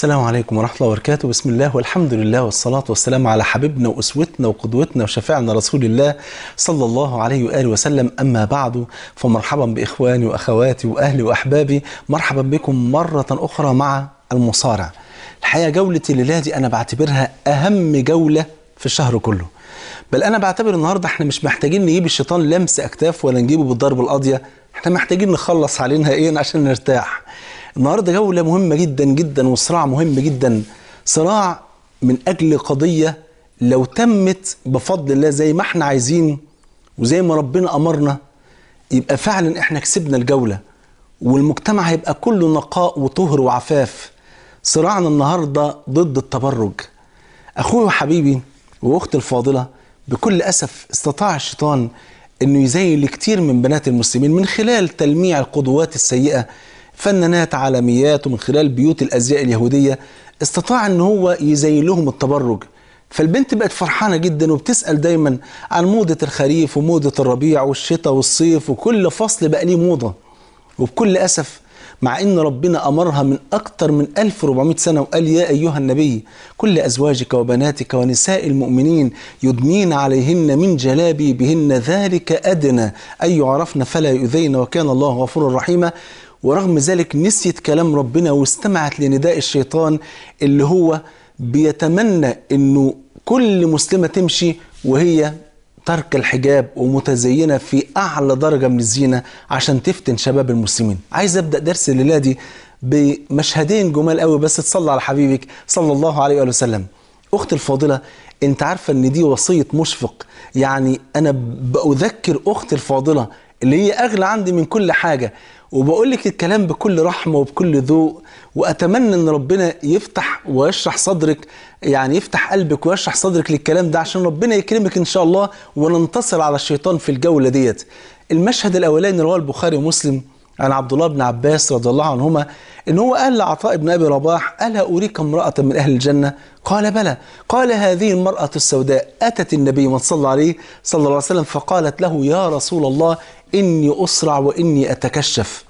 السلام عليكم ورحمة الله وبركاته بسم الله والحمد لله والصلاة والسلام على حبيبنا وأسوتنا وقدوتنا وشفيعنا رسول الله صلى الله عليه وآله وسلم أما بعد فمرحبا بإخواني وأخواتي وأهلي وأحبابي مرحبا بكم مرة أخرى مع المصارع الحقيقة جولة الليلة دي أنا بعتبرها أهم جولة في الشهر كله بل أنا بعتبر النهاردة احنا مش محتاجين نجيب الشيطان لمس أكتاف ولا نجيبه بالضرب القاضية احنا محتاجين نخلص علينا ايه عشان نرتاح النهارده جولة مهمة جدا جدا وصراع مهم جدا صراع من أجل قضية لو تمت بفضل الله زي ما احنا عايزين وزي ما ربنا أمرنا يبقى فعلا احنا كسبنا الجولة والمجتمع هيبقى كله نقاء وطهر وعفاف صراعنا النهاردة ضد التبرج أخوي وحبيبي وأختي الفاضلة بكل أسف استطاع الشيطان أنه يزين لكتير من بنات المسلمين من خلال تلميع القدوات السيئة فنانات عالميات ومن خلال بيوت الازياء اليهوديه استطاع ان هو يزين لهم التبرج فالبنت بقت فرحانه جدا وبتسال دايما عن موضه الخريف وموضه الربيع والشتاء والصيف وكل فصل بقى ليه موضه وبكل اسف مع ان ربنا امرها من اكثر من 1400 سنه وقال يا ايها النبي كل ازواجك وبناتك ونساء المؤمنين يدنين عليهن من جلابي بهن ذلك ادنى ان يعرفن فلا يؤذين وكان الله غفورا رحيما ورغم ذلك نسيت كلام ربنا واستمعت لنداء الشيطان اللي هو بيتمنى انه كل مسلمه تمشي وهي ترك الحجاب ومتزينه في اعلى درجه من الزينه عشان تفتن شباب المسلمين. عايز ابدا درس الليله دي بمشهدين جمال قوي بس تصلى على حبيبك صلى الله عليه وآله وسلم. اختي الفاضله انت عارفه ان دي وصيه مشفق يعني انا باذكر اختي الفاضله اللي هي اغلى عندي من كل حاجه وبقول لك الكلام بكل رحمه وبكل ذوق واتمنى ان ربنا يفتح ويشرح صدرك يعني يفتح قلبك ويشرح صدرك للكلام ده عشان ربنا يكرمك ان شاء الله وننتصر على الشيطان في الجوله ديت. المشهد الاولاني رواه البخاري ومسلم عن عبد الله بن عباس رضي الله عنهما ان هو قال لعطاء بن ابي رباح الا اريك امراه من اهل الجنه؟ قال بلى قال هذه المراه السوداء اتت النبي من صلى عليه صلى الله عليه وسلم فقالت له يا رسول الله اني اسرع واني اتكشف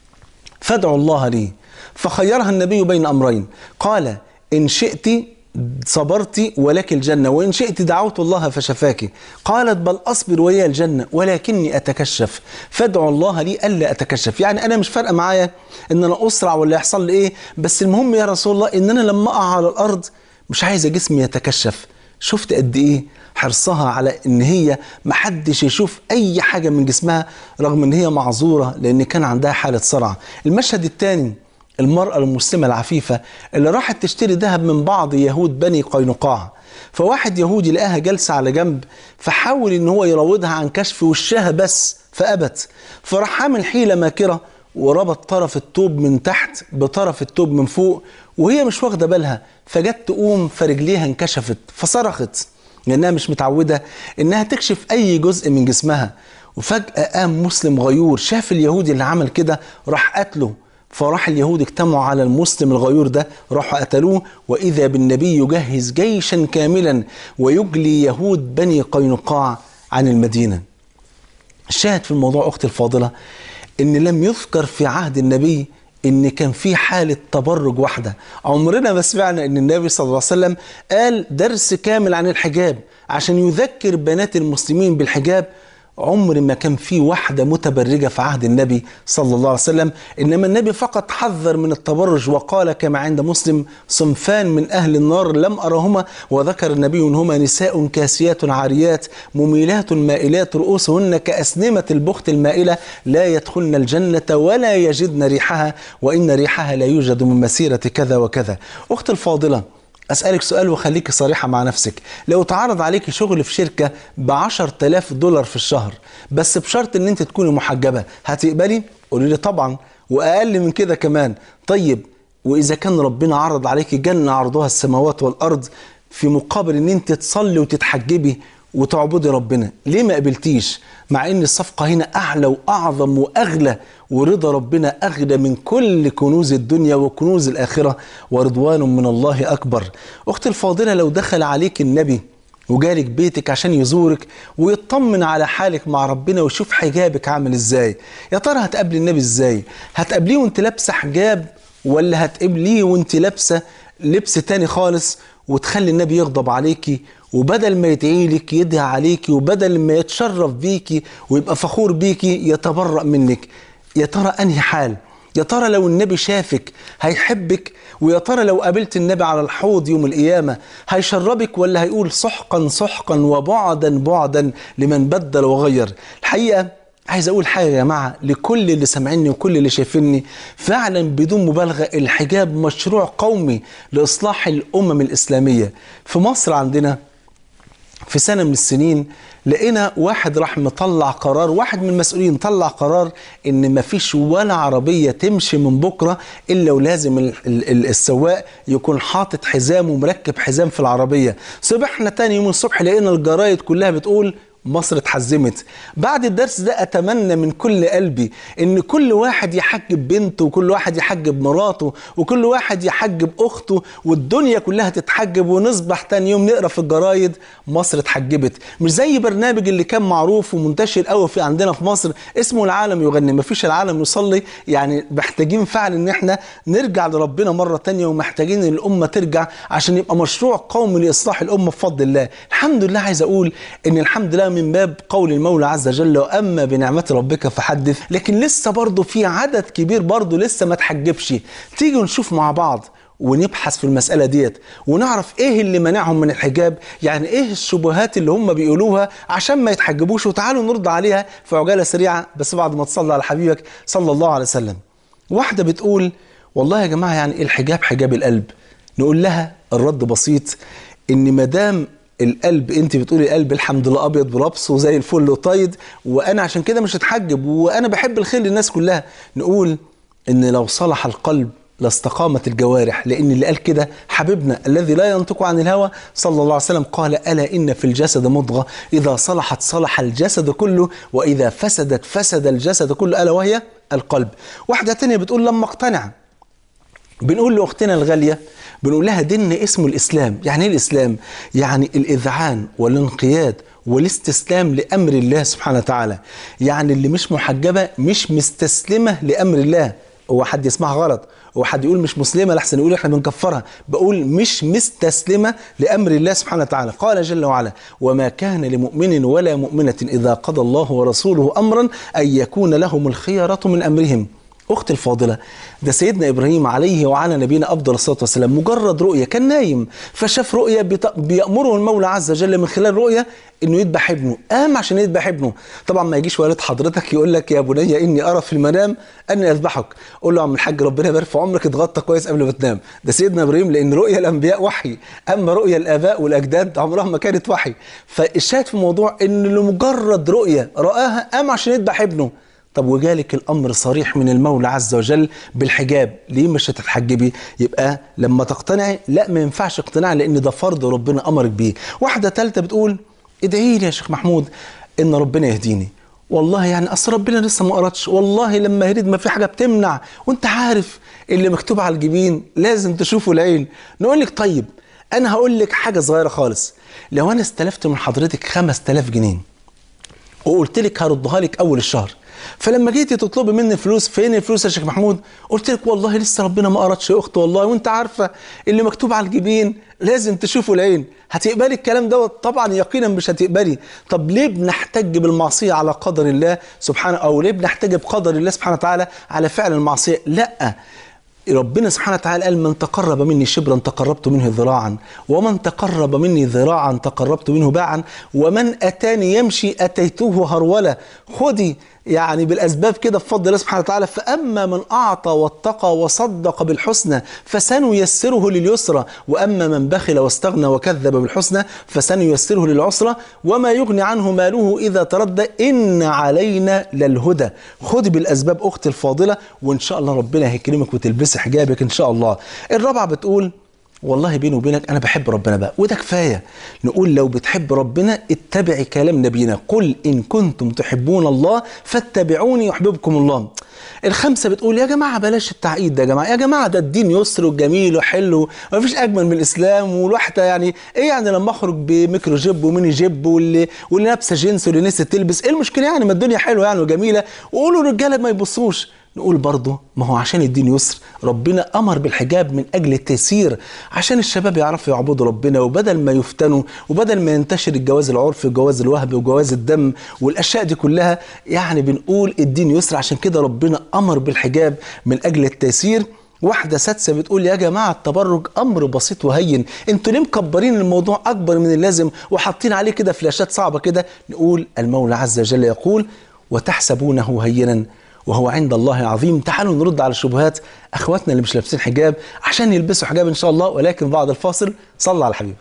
فادعوا الله لي فخيرها النبي بين امرين قال ان شئت صبرت ولك الجنة وإن شئت دعوت الله فشفاك قالت بل أصبر ويا الجنة ولكني أتكشف فادعوا الله لي ألا أتكشف يعني أنا مش فارقة معايا إن أنا أسرع ولا يحصل لي إيه بس المهم يا رسول الله إن أنا لما أقع على الأرض مش عايزة جسمي يتكشف شفت قد إيه حرصها على ان هي محدش يشوف اي حاجه من جسمها رغم ان هي معذوره لان كان عندها حاله صرع المشهد الثاني المرأة المسلمة العفيفة اللي راحت تشتري ذهب من بعض يهود بني قينقاع فواحد يهودي لقاها جالسة على جنب فحاول ان هو يراودها عن كشف وشها بس فأبت فراح عامل حيلة ماكرة وربط طرف التوب من تحت بطرف التوب من فوق وهي مش واخدة بالها فجت تقوم فرجليها انكشفت فصرخت لأنها مش متعودة إنها تكشف أي جزء من جسمها وفجأة قام مسلم غيور شاف اليهودي اللي عمل كده راح قتله فراح اليهود اجتمعوا على المسلم الغيور ده راحوا قتلوه وإذا بالنبي يجهز جيشا كاملا ويجلي يهود بني قينقاع عن المدينة الشاهد في الموضوع أختي الفاضلة إن لم يذكر في عهد النبي ان كان في حاله تبرج واحده عمرنا ما سمعنا ان النبي صلى الله عليه وسلم قال درس كامل عن الحجاب عشان يذكر بنات المسلمين بالحجاب عمر ما كان في واحدة متبرجة في عهد النبي صلى الله عليه وسلم إنما النبي فقط حذر من التبرج وقال كما عند مسلم صنفان من أهل النار لم أرهما وذكر النبي أنهما نساء كاسيات عاريات مميلات مائلات رؤوسهن كأسنمة البخت المائلة لا يدخلن الجنة ولا يجدن ريحها وإن ريحها لا يوجد من مسيرة كذا وكذا أخت الفاضلة أسألك سؤال وخليك صريحة مع نفسك لو تعرض عليك شغل في شركة بعشر تلاف دولار في الشهر بس بشرط ان انت تكوني محجبة هتقبلي؟ قولي لي طبعا وأقل من كده كمان طيب وإذا كان ربنا عرض عليك جنة عرضها السماوات والأرض في مقابل ان انت تصلي وتتحجبي وتعبدي ربنا ليه ما قبلتيش مع ان الصفقة هنا اعلى واعظم واغلى ورضا ربنا اغلى من كل كنوز الدنيا وكنوز الاخرة ورضوان من الله اكبر اختي الفاضلة لو دخل عليك النبي وجالك بيتك عشان يزورك ويطمن على حالك مع ربنا ويشوف حجابك عامل ازاي يا ترى هتقابلي النبي ازاي هتقابليه وانت لابسه حجاب ولا هتقابليه وانت لابسه لبس تاني خالص وتخلي النبي يغضب عليكي وبدل ما يدعي لك يدعي عليكي وبدل ما يتشرف بيكي ويبقى فخور بيكي يتبرأ منك يا ترى انهي حال يا ترى لو النبي شافك هيحبك ويا ترى لو قابلت النبي على الحوض يوم القيامة هيشربك ولا هيقول سحقا سحقا وبعدا بعدا لمن بدل وغير الحقيقة عايز اقول حاجه يا جماعه لكل اللي سامعيني وكل اللي شايفيني فعلا بدون مبالغه الحجاب مشروع قومي لاصلاح الامم الاسلاميه في مصر عندنا في سنه من السنين لقينا واحد راح مطلع قرار واحد من المسؤولين طلع قرار ان مفيش ولا عربيه تمشي من بكره الا ولازم ال- ال- السواق يكون حاطط حزام ومركب حزام في العربيه صبحنا تاني يوم الصبح لقينا الجرايد كلها بتقول مصر اتحزمت بعد الدرس ده اتمنى من كل قلبي ان كل واحد يحجب بنته وكل واحد يحجب مراته وكل واحد يحجب اخته والدنيا كلها تتحجب ونصبح تاني يوم نقرا في الجرايد مصر اتحجبت مش زي برنامج اللي كان معروف ومنتشر قوي في عندنا في مصر اسمه العالم يغني مفيش العالم يصلي يعني محتاجين فعلا ان احنا نرجع لربنا مره تانية ومحتاجين ان الامه ترجع عشان يبقى مشروع قومي لاصلاح الامه بفضل الله الحمد لله عايز اقول ان الحمد لله من باب قول المولى عز وجل واما بنعمه ربك فحدث لكن لسه برضه في عدد كبير برضه لسه ما تحجبش تيجي نشوف مع بعض ونبحث في المسألة ديت ونعرف ايه اللي منعهم من الحجاب يعني ايه الشبهات اللي هم بيقولوها عشان ما يتحجبوش وتعالوا نرد عليها في عجالة سريعة بس بعد ما تصلي على حبيبك صلى الله عليه وسلم واحدة بتقول والله يا جماعة يعني الحجاب حجاب القلب نقول لها الرد بسيط ان مدام القلب انت بتقولي القلب الحمد لله ابيض بربص وزي الفل وطايد وانا عشان كده مش هتحجب وانا بحب الخير للناس كلها نقول ان لو صلح القلب لاستقامت الجوارح لان اللي قال كده حبيبنا الذي لا ينطق عن الهوى صلى الله عليه وسلم قال الا ان في الجسد مضغه اذا صلحت صلح الجسد كله واذا فسدت فسد الجسد كله الا وهي القلب واحده تانية بتقول لما اقتنع بنقول لاختنا الغاليه بنقول لها دين اسمه الاسلام يعني ايه الاسلام يعني الاذعان والانقياد والاستسلام لامر الله سبحانه وتعالى يعني اللي مش محجبه مش مستسلمه لامر الله هو حد يسمعها غلط هو حد يقول مش مسلمه لحسن يقول احنا بنكفرها بقول مش مستسلمه لامر الله سبحانه وتعالى قال جل وعلا وما كان لمؤمن ولا مؤمنه اذا قضى الله ورسوله امرا ان يكون لهم الخيره من امرهم اختي الفاضله ده سيدنا ابراهيم عليه وعلى نبينا افضل الصلاه والسلام مجرد رؤيه كان نايم فشاف رؤيه بت- بيامره المولى عز وجل من خلال رؤيه انه يذبح ابنه قام عشان يذبح ابنه طبعا ما يجيش والد حضرتك يقول لك يا بني اني ارى في المنام اني اذبحك قول له يا عم الحاج ربنا يبارك في عمرك اتغطى كويس قبل ما تنام ده سيدنا ابراهيم لان رؤيا الانبياء وحي اما رؤيا الاباء والاجداد عمرها ما كانت وحي فالشاهد في الموضوع ان لمجرد رؤيه راها قام عشان يذبح ابنه طب وجالك الامر صريح من المولى عز وجل بالحجاب ليه مش هتتحجبي يبقى لما تقتنعي لا ما ينفعش اقتناع لان ده فرض ربنا امرك بيه واحده ثالثه بتقول ادعي لي يا شيخ محمود ان ربنا يهديني والله يعني اصل ربنا لسه ما قرتش والله لما يريد ما في حاجه بتمنع وانت عارف اللي مكتوب على الجبين لازم تشوفه العين نقول لك طيب انا هقول لك حاجه صغيره خالص لو انا استلفت من حضرتك 5000 جنيه وقلت لك هردها لك اول الشهر فلما جيتي تطلبي مني فلوس فين الفلوس يا شيخ محمود قلت لك والله لسه ربنا ما قرتش يا اخت والله وانت عارفه اللي مكتوب على الجبين لازم تشوفه العين هتقبلي الكلام دوت طبعا يقينا مش هتقبلي طب ليه بنحتج بالمعصيه على قدر الله سبحانه او ليه بنحتج بقدر الله سبحانه وتعالى على فعل المعصيه لا ربنا سبحانه وتعالى قال من تقرب مني شبرا تقربت منه ذراعا ومن تقرب مني ذراعا تقربت منه باعا ومن اتاني يمشي اتيته هرولا خدي يعني بالاسباب كده بفضل الله سبحانه وتعالى فاما من اعطى واتقى وصدق بالحسنى فسنيسره لليسرى واما من بخل واستغنى وكذب بالحسنى فسنيسره للعسرى وما يغني عنه ماله اذا تردى ان علينا للهدى خدي بالاسباب اختي الفاضله وان شاء الله ربنا هيكرمك وتلبسي حجابك ان شاء الله الرابعه بتقول والله بيني وبينك انا بحب ربنا بقى وده كفايه نقول لو بتحب ربنا اتبعي كلام نبينا قل ان كنتم تحبون الله فاتبعوني يحببكم الله الخمسة بتقول يا جماعة بلاش التعقيد ده يا جماعة يا جماعة ده الدين يسر وجميل وحلو ومفيش أجمل من الإسلام والواحدة يعني إيه يعني لما أخرج بميكرو جيب وميني جيب واللي واللي لابسة جينز واللي نسيت تلبس إيه المشكلة يعني ما الدنيا حلوة يعني وجميلة وقولوا الرجالة ما يبصوش نقول برضه ما هو عشان الدين يسر ربنا امر بالحجاب من اجل التيسير عشان الشباب يعرفوا يعبدوا ربنا وبدل ما يفتنوا وبدل ما ينتشر الجواز العرفي وجواز الوهب وجواز الدم والاشياء دي كلها يعني بنقول الدين يسر عشان كده ربنا امر بالحجاب من اجل التيسير واحدة سادسة بتقول يا جماعة التبرج أمر بسيط وهين انتوا ليه مكبرين الموضوع أكبر من اللازم وحاطين عليه كده فلاشات صعبة كده نقول المولى عز وجل يقول وتحسبونه هينا وهو عند الله عظيم تعالوا نرد على الشبهات اخواتنا اللي مش لابسين حجاب عشان يلبسوا حجاب ان شاء الله ولكن بعد الفاصل صلى على الحبيب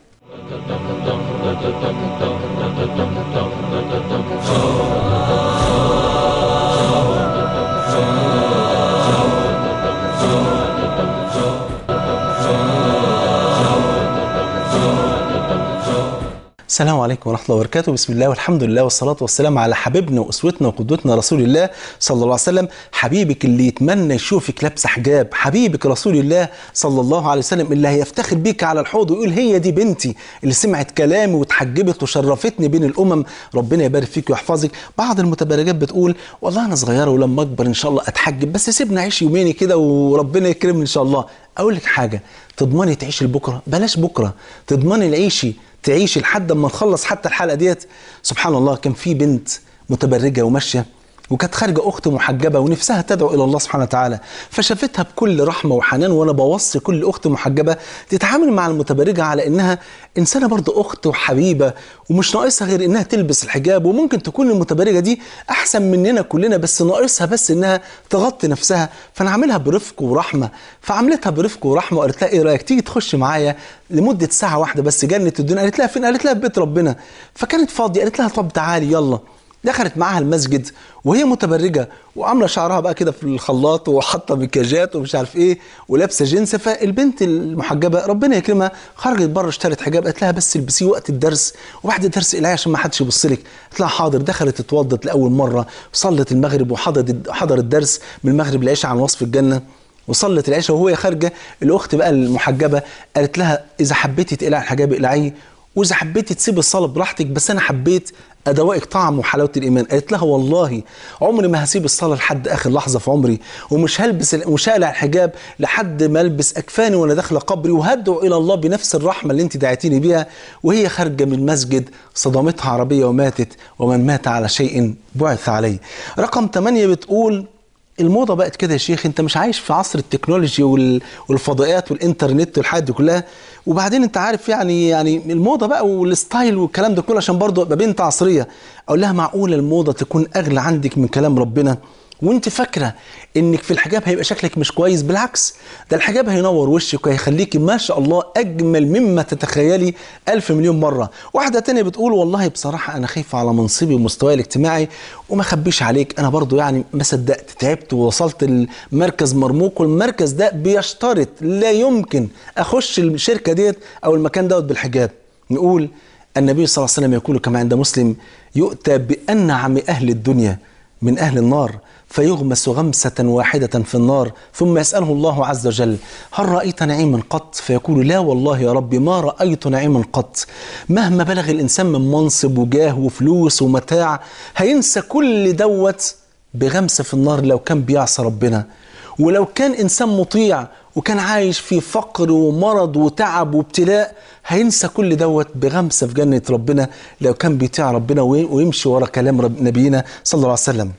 السلام عليكم ورحمة الله وبركاته بسم الله والحمد لله والصلاة والسلام على حبيبنا وأسوتنا وقدوتنا رسول الله صلى الله عليه وسلم حبيبك اللي يتمنى يشوفك لابسة حجاب حبيبك رسول الله صلى الله عليه وسلم اللي هيفتخر بيك على الحوض ويقول هي دي بنتي اللي سمعت كلامي وتحجبت وشرفتني بين الأمم ربنا يبارك فيك ويحفظك بعض المتبرجات بتقول والله أنا صغيرة ولما أكبر إن شاء الله أتحجب بس سيبنا أعيش يوميني كده وربنا يكرمني إن شاء الله أقول لك حاجة تضمني تعيشي لبكرة بلاش بكرة تضمني العيشي تعيشي لحد ما نخلص حتى الحلقه ديت سبحان الله كان في بنت متبرجه وماشيه وكانت خارجه اخت محجبه ونفسها تدعو الى الله سبحانه وتعالى فشافتها بكل رحمه وحنان وانا بوصي كل اخت محجبه تتعامل مع المتبرجه على انها انسانه برضه اخت وحبيبه ومش ناقصها غير انها تلبس الحجاب وممكن تكون المتبرجه دي احسن مننا كلنا بس ناقصها بس انها تغطي نفسها فانا عاملها برفق ورحمه فعملتها برفق ورحمه وقالت لها ايه رايك تيجي تخش معايا لمده ساعه واحده بس جنه الدنيا قالت لها فين قالت لها في بيت ربنا فكانت فاضيه قالت لها طب تعالي يلا دخلت معاها المسجد وهي متبرجه وعامله شعرها بقى كده في الخلاط وحاطه مكياجات ومش عارف ايه ولابسه جنس فالبنت المحجبه ربنا يكرمها خرجت بره اشترت حجاب قالت لها بس البسيه وقت الدرس وبعد الدرس العيا عشان ما حدش يبص لك قالت لها حاضر دخلت اتوضت لاول مره وصلت المغرب وحضرت حضر الدرس من المغرب للعشاء عن وصف الجنه وصلت العشاء وهي خارجه الاخت بقى المحجبه قالت لها اذا حبيتي تقلعي الحجاب اقلعيه واذا حبيتي تسيبي الصلاه براحتك بس انا حبيت ادوائك طعم وحلاوه الايمان قالت لها والله عمري ما هسيب الصلاه لحد اخر لحظه في عمري ومش هلبس مش هقلع الحجاب لحد ما البس اكفاني وانا داخله قبري وهدعو الى الله بنفس الرحمه اللي انت دعيتيني بيها وهي خارجه من المسجد صدمتها عربيه وماتت ومن مات على شيء بعث عليه رقم 8 بتقول الموضه بقت كده يا شيخ انت مش عايش في عصر التكنولوجي والفضائيات والانترنت والحاجات دي كلها وبعدين انت عارف يعني يعني الموضه بقى والستايل والكلام ده كله عشان برضه ابقى بنت عصريه اقول لها معقوله الموضه تكون اغلى عندك من كلام ربنا وانت فاكره انك في الحجاب هيبقى شكلك مش كويس بالعكس ده الحجاب هينور وشك وهيخليكي ما شاء الله اجمل مما تتخيلي ألف مليون مره واحده تانية بتقول والله بصراحه انا خايفه على منصبي ومستواي الاجتماعي وما اخبيش عليك انا برضو يعني ما صدقت تعبت ووصلت المركز مرموق والمركز ده بيشترط لا يمكن اخش الشركه ديت او المكان دوت بالحجاب نقول النبي صلى الله عليه وسلم يقول كما عند مسلم يؤتى بأنعم أهل الدنيا من أهل النار فيغمس غمسة واحدة في النار ثم يسأله الله عز وجل هل رأيت نعيما قط فيقول لا والله يا ربي ما رأيت نعيما قط مهما بلغ الإنسان من منصب وجاه وفلوس ومتاع هينسى كل دوت بغمسة في النار لو كان بيعصى ربنا ولو كان إنسان مطيع وكان عايش في فقر ومرض وتعب وابتلاء هينسى كل دوت بغمسة في جنة ربنا لو كان بيطيع ربنا ويمشي ورا كلام رب نبينا صلى الله عليه وسلم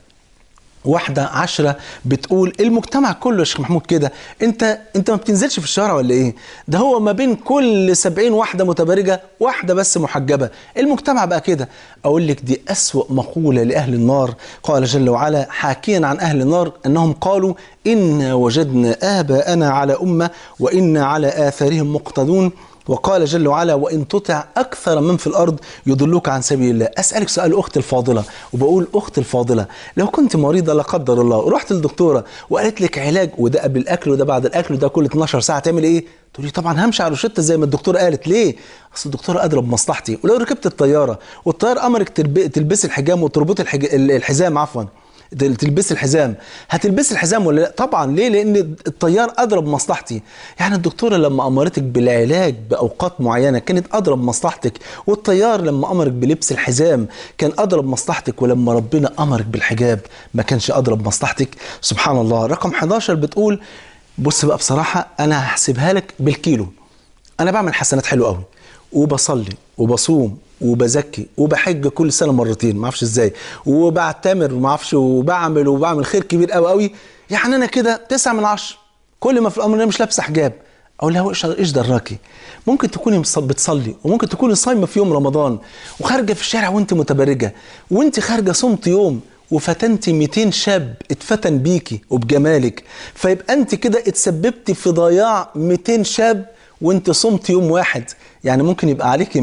واحدة عشرة بتقول المجتمع كله يا شيخ محمود كده انت انت ما بتنزلش في الشارع ولا ايه ده هو ما بين كل سبعين واحدة متبرجة واحدة بس محجبة المجتمع بقى كده اقول لك دي اسوأ مقولة لأهل النار قال جل وعلا حاكيا عن أهل النار أنهم قالوا إنا وجدنا آباءنا على أمة وإنا على آثارهم مقتدون وقال جل وعلا وإن تطع أكثر من في الأرض يضلوك عن سبيل الله أسألك سؤال أختي الفاضلة وبقول أختي الفاضلة لو كنت مريضة لا قدر الله ورحت للدكتورة وقالت لك علاج وده قبل الأكل وده بعد الأكل وده كل 12 ساعة تعمل إيه؟ تقولي طبعا همشي على روشته زي ما الدكتوره قالت ليه؟ اصل الدكتوره ادرى بمصلحتي ولو ركبت الطياره والطيار امرك تلبسي الحجام وتربطي الحج... الحزام عفوا تلبسي الحزام هتلبسي الحزام ولا لا طبعا ليه لان الطيار ادرى بمصلحتي يعني الدكتوره لما امرتك بالعلاج باوقات معينه كانت ادرى بمصلحتك والطيار لما امرك بلبس الحزام كان ادرى بمصلحتك ولما ربنا امرك بالحجاب ما كانش ادرى بمصلحتك سبحان الله رقم 11 بتقول بص بقى بصراحه انا هحسبها لك بالكيلو انا بعمل حسنات حلوه قوي وبصلي وبصوم وبزكي وبحج كل سنه مرتين ما اعرفش ازاي وبعتمر ما اعرفش وبعمل وبعمل خير كبير قوي قوي يعني انا كده تسعة من عشرة كل ما في الامر انا مش لابسه حجاب اقول لها ايش ايش دراكي ممكن تكوني بتصلي وممكن تكوني صايمه في يوم رمضان وخارجه في الشارع وانت متبرجه وانت خارجه صمت يوم وفتنتي 200 شاب اتفتن بيكي وبجمالك فيبقى انت كده اتسببتي في ضياع 200 شاب وانت صمت يوم واحد يعني ممكن يبقى عليك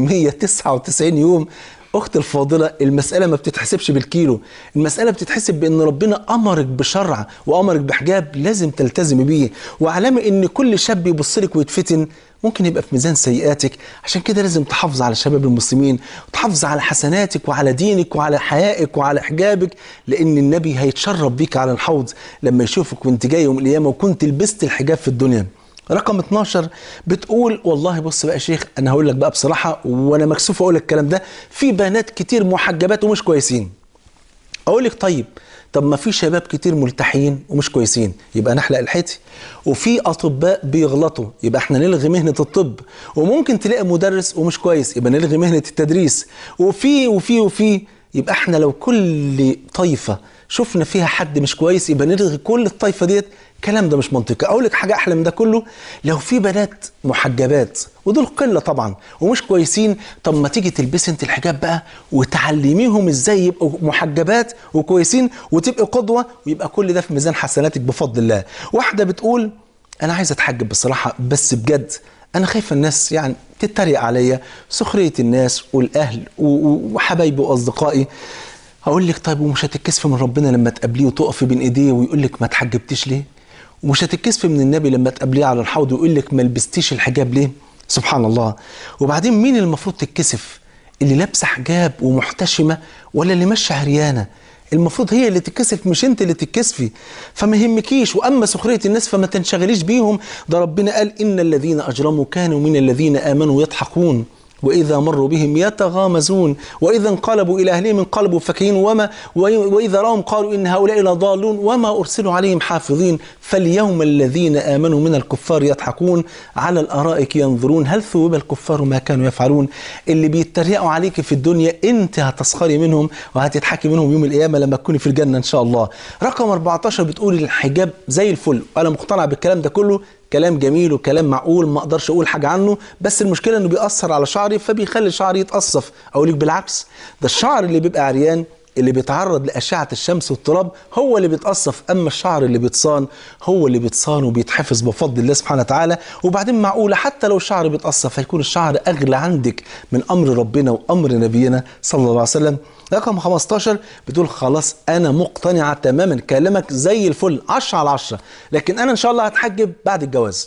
199 يوم اخت الفاضله المساله ما بتتحسبش بالكيلو المساله بتتحسب بان ربنا امرك بشرع وامرك بحجاب لازم تلتزمي بيه وعلامه ان كل شاب يبص لك ويتفتن ممكن يبقى في ميزان سيئاتك عشان كده لازم تحافظ على شباب المسلمين وتحافظ على حسناتك وعلى دينك وعلى حيائك وعلى حجابك لان النبي هيتشرف بيك على الحوض لما يشوفك وانت جاي يوم القيامه وكنت لبست الحجاب في الدنيا رقم 12 بتقول والله بص بقى يا شيخ انا هقول لك بقى بصراحه وانا مكسوف اقول لك الكلام ده في بنات كتير محجبات ومش كويسين اقول لك طيب طب ما في شباب كتير ملتحيين ومش كويسين يبقى نحلق الحيتي وفي اطباء بيغلطوا يبقى احنا نلغي مهنه الطب وممكن تلاقي مدرس ومش كويس يبقى نلغي مهنه التدريس وفي وفي وفي يبقى احنا لو كل طائفه شفنا فيها حد مش كويس يبقى نلغي كل الطائفه ديت الكلام ده مش منطقي اقول لك حاجه احلى من ده كله لو في بنات محجبات ودول قله طبعا ومش كويسين طب ما تيجي تلبسي انت الحجاب بقى وتعلميهم ازاي يبقوا محجبات وكويسين وتبقى قدوه ويبقى كل ده في ميزان حسناتك بفضل الله واحده بتقول انا عايزه اتحجب بصراحه بس بجد انا خايفه الناس يعني تتريق عليا سخريه الناس والاهل وحبايبي واصدقائي هقول لك طيب ومش هتتكسفي من ربنا لما تقابليه وتقفي بين ايديه ويقول لك ما اتحجبتيش ليه ومش هتتكسفي من النبي لما تقابليه على الحوض ويقول لك ما لبستيش الحجاب ليه سبحان الله وبعدين مين اللي المفروض تتكسف اللي لابسه حجاب ومحتشمه ولا اللي ماشيه عريانه المفروض هي اللي تتكسف مش انت اللي تتكسفي فما يهمكيش واما سخريه الناس فما تنشغليش بيهم ده ربنا قال ان الذين اجرموا كانوا من الذين امنوا يضحكون وإذا مروا بهم يتغامزون وإذا انقلبوا إلى أهلهم انقلبوا فكهين وما وإذا رأهم قالوا إن هؤلاء لضالون وما أرسلوا عليهم حافظين فاليوم الذين آمنوا من الكفار يضحكون على الأرائك ينظرون هل ثوب الكفار ما كانوا يفعلون اللي بيتريقوا عليك في الدنيا أنت هتسخري منهم وهتضحكي منهم يوم القيامة لما تكوني في الجنة إن شاء الله رقم 14 بتقول الحجاب زي الفل أنا مقتنع بالكلام ده كله كلام جميل وكلام معقول ما اقدرش اقول حاجه عنه بس المشكله انه بيأثر على شعري فبيخلي شعري يتقصف اقول لك بالعكس ده الشعر اللي بيبقى عريان اللي بيتعرض لأشعة الشمس والتراب هو اللي بيتقصف أما الشعر اللي بيتصان هو اللي بيتصان وبيتحفظ بفضل الله سبحانه وتعالى وبعدين معقولة حتى لو الشعر بيتقصف هيكون الشعر أغلى عندك من أمر ربنا وأمر نبينا صلى الله عليه وسلم رقم 15 بتقول خلاص أنا مقتنعة تماما كلامك زي الفل 10 على 10 لكن أنا إن شاء الله هتحجب بعد الجواز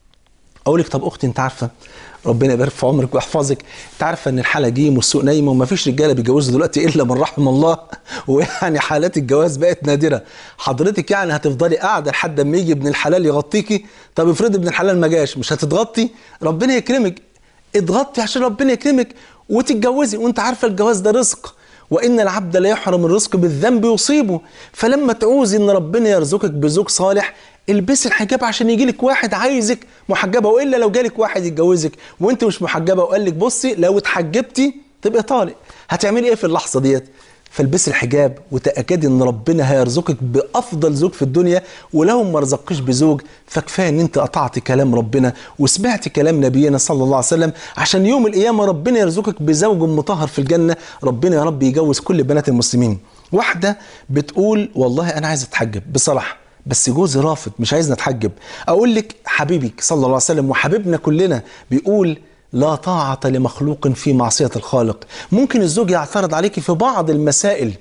أقول لك طب أختي أنت عارفة ربنا يبارك في عمرك ويحفظك انت عارفه ان الحاله جيم والسوق نايمه وما فيش رجاله بيتجوزوا دلوقتي الا من رحم الله ويعني حالات الجواز بقت نادره حضرتك يعني هتفضلي قاعده لحد ما يجي ابن الحلال يغطيكي طب افرض ابن الحلال ما جاش مش هتتغطي ربنا يكرمك اضغطي عشان ربنا يكرمك وتتجوزي وانت عارفه الجواز ده رزق وان العبد لا يحرم الرزق بالذنب يصيبه فلما تعوزي ان ربنا يرزقك بزوج صالح البسي الحجاب عشان يجي لك واحد عايزك محجبه والا لو جالك واحد يتجوزك وانت مش محجبه وقال لك بصي لو اتحجبتي تبقى طالق هتعملي ايه في اللحظه ديت فالبسي الحجاب وتاكدي ان ربنا هيرزقك بافضل زوج في الدنيا ولو ما رزقكش بزوج فكفايه ان انت قطعت كلام ربنا وسمعت كلام نبينا صلى الله عليه وسلم عشان يوم القيامه ربنا يرزقك بزوج مطهر في الجنه ربنا يا رب يجوز كل بنات المسلمين واحده بتقول والله انا عايزه اتحجب بصراحه بس جوزي رافض مش عايزني اتحجب اقول لك حبيبك صلى الله عليه وسلم وحبيبنا كلنا بيقول لا طاعة لمخلوق في معصية الخالق ممكن الزوج يعترض عليك في بعض المسائل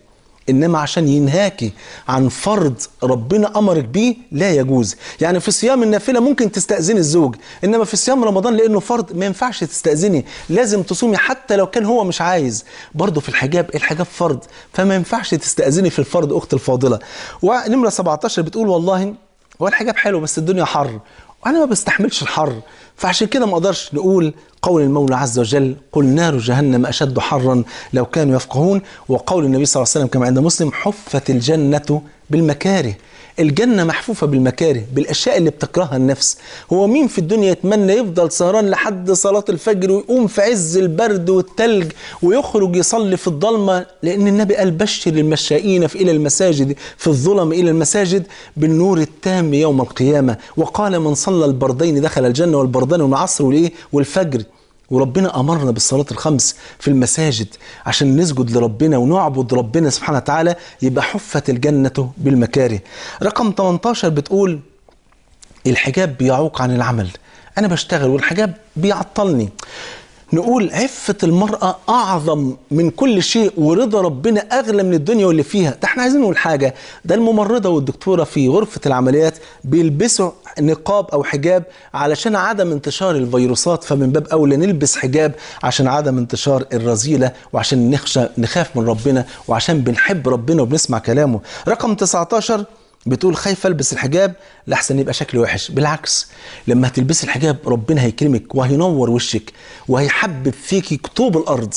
انما عشان ينهاكي عن فرض ربنا امرك بيه لا يجوز يعني في صيام النافله ممكن تستاذني الزوج انما في صيام رمضان لانه فرض ما ينفعش تستاذني لازم تصومي حتى لو كان هو مش عايز برضه في الحجاب الحجاب فرض فما ينفعش تستاذني في الفرض اخت الفاضله ونمره 17 بتقول والله هو الحجاب حلو بس الدنيا حر وانا ما بستحملش الحر فعشان كده ما اقدرش نقول قول المولى عز وجل قل نار جهنم اشد حرا لو كانوا يفقهون وقول النبي صلى الله عليه وسلم كما عند مسلم حفت الجنه بالمكاره الجنة محفوفة بالمكاره بالأشياء اللي بتكرهها النفس هو مين في الدنيا يتمنى يفضل سهران لحد صلاة الفجر ويقوم في عز البرد والتلج ويخرج يصلي في الضلمة لأن النبي قال بشر المشائين في إلى المساجد في الظلم إلى المساجد بالنور التام يوم القيامة وقال من صلى البردين دخل الجنة والبردين والعصر والإيه والفجر وربنا أمرنا بالصلاة الخمس في المساجد عشان نسجد لربنا ونعبد ربنا سبحانه وتعالى يبقى حفت الجنة بالمكاره رقم 18 بتقول الحجاب بيعوق عن العمل أنا بشتغل والحجاب بيعطلني نقول عفة المرأة أعظم من كل شيء ورضا ربنا أغلى من الدنيا واللي فيها ده احنا عايزين نقول حاجة ده الممرضة والدكتورة في غرفة العمليات بيلبسوا نقاب أو حجاب علشان عدم انتشار الفيروسات فمن باب أولى نلبس حجاب عشان عدم انتشار الرذيلة وعشان نخشى نخاف من ربنا وعشان بنحب ربنا وبنسمع كلامه رقم 19 بتقول خايفه البس الحجاب لحسن يبقى شكلي وحش بالعكس لما هتلبسي الحجاب ربنا هيكرمك وهينور وشك وهيحبب فيكي طوب الارض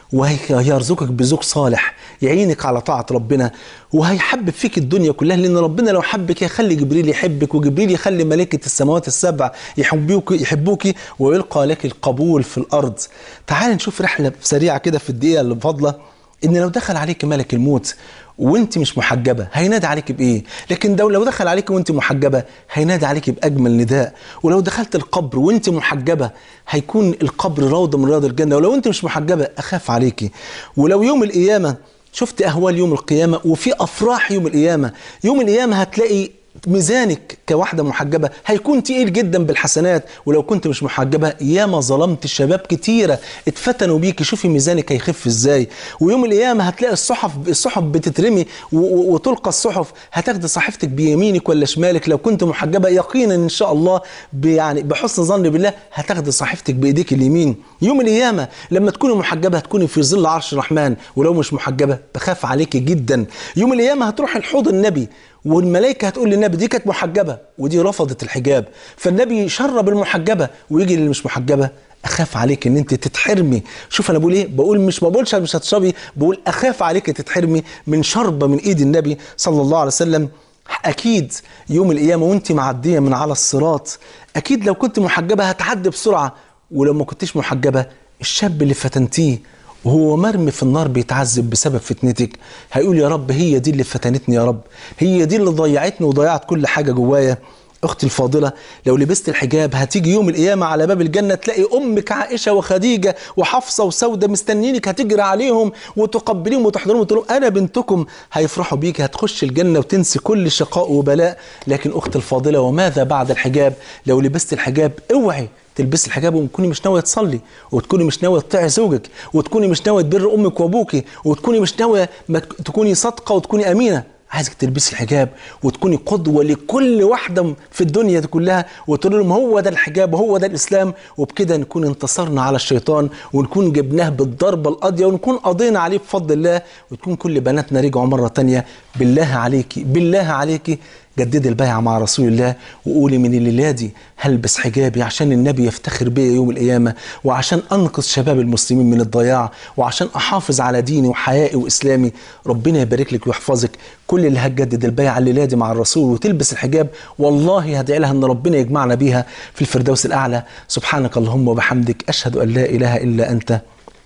وهيرزقك بزوج صالح يعينك على طاعه ربنا وهيحبب فيك الدنيا كلها لان ربنا لو حبك يخلي جبريل يحبك وجبريل يخلي ملائكه السماوات السبع يحبوك يحبوك ويلقى لك القبول في الارض تعال نشوف رحله سريعه كده في الدقيقه اللي فاضله ان لو دخل عليك ملك الموت وانت مش محجبه هينادي عليك بايه لكن ده لو دخل عليك وانت محجبه هينادي عليك باجمل نداء ولو دخلت القبر وانت محجبه هيكون القبر روضه من رياض الجنه ولو انت مش محجبه اخاف عليكي ولو يوم القيامه شفت اهوال يوم القيامه وفي افراح يوم القيامه يوم القيامه هتلاقي ميزانك كواحدة محجبة هيكون تقيل جدا بالحسنات ولو كنت مش محجبة ياما ظلمت الشباب كتيرة اتفتنوا بيكي شوفي ميزانك هيخف ازاي ويوم القيامة هتلاقي الصحف الصحف بتترمي وتلقى الصحف هتاخدي صحيفتك بيمينك ولا شمالك لو كنت محجبة يقينا ان شاء الله يعني بحسن ظن بالله هتاخدي صحيفتك بايديك اليمين يوم القيامة لما تكوني محجبة هتكوني في ظل عرش الرحمن ولو مش محجبة بخاف عليكي جدا يوم القيامة هتروح الحوض النبي والملائكة هتقول للنبي دي كانت محجبة ودي رفضت الحجاب فالنبي يشرب المحجبة ويجي للي مش محجبة اخاف عليك ان انت تتحرمي شوف انا بقول ايه بقول مش ما بقولش مش هتشربي بقول اخاف عليك تتحرمي من شربة من ايد النبي صلى الله عليه وسلم اكيد يوم القيامة وانت معدية من على الصراط اكيد لو كنت محجبة هتعدي بسرعة ولو ما كنتش محجبة الشاب اللي فتنتيه وهو مرمي في النار بيتعذب بسبب فتنتك هيقول يا رب هي دي اللي فتنتني يا رب هي دي اللي ضيعتني وضيعت كل حاجة جوايا اختي الفاضله لو لبست الحجاب هتيجي يوم القيامه على باب الجنه تلاقي امك عائشه وخديجه وحفصه وسوده مستنينك هتجري عليهم وتقبليهم وتحضرهم وتقول لهم انا بنتكم هيفرحوا بيك هتخش الجنه وتنسي كل شقاء وبلاء لكن اختي الفاضله وماذا بعد الحجاب لو لبست الحجاب اوعي تلبسي الحجاب وتكوني مش ناويه تصلي وتكوني مش ناويه تطيعي زوجك وتكوني مش ناويه تبر امك وابوك وتكوني مش ناويه تكوني صادقه وتكوني امينه عايزك تلبسي الحجاب وتكوني قدوه لكل واحده في الدنيا دي كلها وتقول لهم هو ده الحجاب وهو ده الاسلام وبكده نكون انتصرنا على الشيطان ونكون جبناه بالضربه القاضيه ونكون قضينا عليه بفضل الله وتكون كل بناتنا رجعوا مره تانية بالله عليكي بالله عليكي جددي البيعة مع رسول الله وقولي من الليلة دي هلبس حجابي عشان النبي يفتخر بيا يوم القيامة وعشان أنقذ شباب المسلمين من الضياع وعشان أحافظ على ديني وحيائي وإسلامي ربنا يبارك لك ويحفظك كل اللي هتجدد البيعة الليلة دي مع الرسول وتلبس الحجاب والله هدعي لها أن ربنا يجمعنا بيها في الفردوس الأعلى سبحانك اللهم وبحمدك أشهد أن لا إله إلا أنت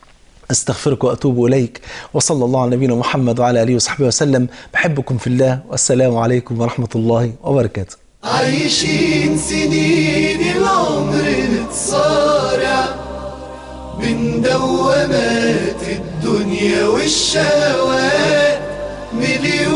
استغفرك واتوب اليك وصلى الله على نبينا محمد وعلى اله وصحبه وسلم بحبكم في الله والسلام عليكم ورحمه الله وبركاته عايشين سنين العمر نتصارع بين دوامات الدنيا والشهوات مليون